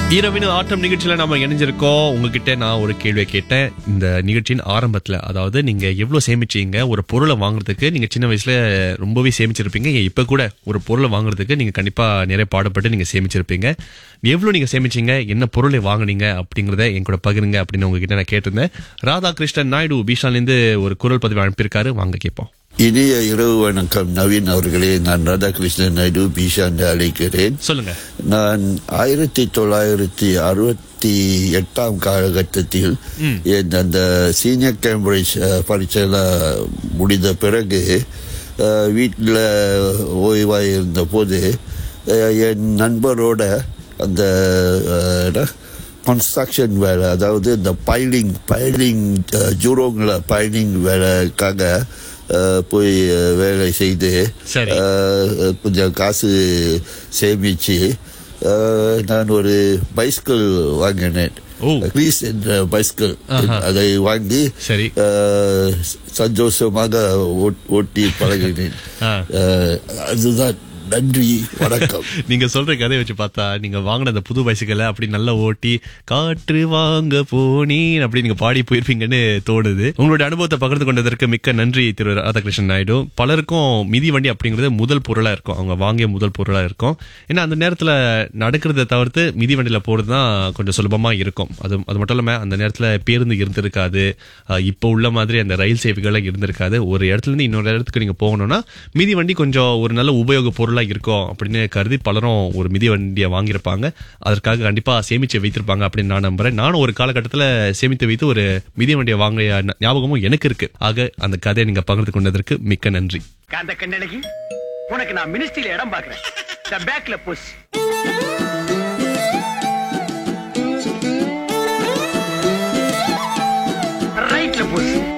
இரவின ஆட்டம் நிகழ்ச்சியில நம்ம இணைஞ்சிருக்கோம் உங்ககிட்ட நான் ஒரு கேள்வியை கேட்டேன் இந்த நிகழ்ச்சியின் ஆரம்பத்துல அதாவது நீங்க எவ்வளவு சேமிச்சீங்க ஒரு பொருளை வாங்குறதுக்கு நீங்க சின்ன வயசுல ரொம்பவே சேமிச்சிருப்பீங்க இப்ப கூட ஒரு பொருளை வாங்குறதுக்கு நீங்க கண்டிப்பா நிறைய பாடுபட்டு நீங்க சேமிச்சிருப்பீங்க எவ்வளவு நீங்க சேமிச்சீங்க என்ன பொருளை வாங்குனீங்க அப்படிங்கறத என் கூட பகிருங்க அப்படின்னு உங்ககிட்ட நான் கேட்டிருந்தேன் ராதாகிருஷ்ணன் நாயுடு பீஷான்ல இருந்து ஒரு குரல் பதிவு அனுப்பியிருக்காரு வாங்க கேட்போம் இனிய இரவு வணக்கம் நவீன் அவர்களே நான் ராதாகிருஷ்ணன் நாயுடு பீஷான் அழைக்கிறேன் சொல்லுங்க நான் ஆயிரத்தி தொள்ளாயிரத்தி அறுபத்தி எட்டாம் காலகட்டத்தில் என் அந்த சீனியர் கேம்பிரிட்ஜ் அஹ், பரீட்சையில முடிந்த பிறகு வீட்டில் ஓய்வாக இருந்த போது அஹ், என் நண்பரோட அந்த கன்ஸ்ட்ரக்ஷன் வேலை அதாவது இந்த பைலிங் பைலிங் ஜூரோங்கில் பைலிங் வேலைக்காக அஹ், போய் அஹ், வேலை செய்து சரி. அஹ், கொஞ்சம் காசு சேமிச்சு அஹ், நான் ஒரு பைஸ்கிள் வாங்கினேன் ஓ. க்ரீஸ் என்ற பைஸ்கிள் ஆஹா. அதை வாங்கி சரி. அஹ், சந்தோஷமாக ஓட்- ஓட்டி பழகினேன் ஆ. அஹ், அதுதான் நன்றி வணக்கம் நீங்க சொல்ற கதையை வச்சு பார்த்தா நீங்க வாங்கின அந்த புது பைசிக்கலை அப்படி நல்லா ஓட்டி காற்று வாங்க போனேன் அப்படி நீங்க பாடி போயிருப்பீங்கன்னு தோணுது உங்களுடைய அனுபவத்தை பகிர்ந்து கொண்டதற்கு மிக்க நன்றி திரு ராதாகிருஷ்ணன் நாயுடு பலருக்கும் மிதி வண்டி அப்படிங்கிறது முதல் பொருளா இருக்கும் அவங்க வாங்கிய முதல் பொருளா இருக்கும் ஏன்னா அந்த நேரத்துல நடக்கிறத தவிர்த்து மிதி வண்டியில போறது தான் கொஞ்சம் சுலபமா இருக்கும் அது அது மட்டும் இல்லாம அந்த நேரத்துல பேருந்து இருந்திருக்காது அஹ் இப்போ உள்ள மாதிரி அந்த ரயில் சேவைகள் இருந்திருக்காது ஒரு இடத்துல இருந்து இன்னொரு இடத்துக்கு நீங்க போகணும்னா மிதி வண்டி கொஞ்சம் ஒரு நல்ல உபயோக பொருளா இருக்கும் அப்படின்னு கருதி பலரும் ஒரு மிதி வண்டியை வாங்கியிருப்பாங்க அதற்காக கண்டிப்பா சேமிச்சு வைத்திருப்பாங்க அப்படின்னு நான் நம்புறேன் நானும் ஒரு காலகட்டத்துல சேமித்து வைத்து ஒரு மிதி வண்டியை வாங்கிய ஞ- ஞாபகமும் எனக்கு இருக்கு ஆக அந்த கதையை நீங்க பகிர்ந்து கொண்டதற்கு மிக்க நன்றி காந்த கண்ணழகி உனக்கு நான் மினிஸ்ட்ரியில இடம் பாக்குறேன் பேக்ல புஷ்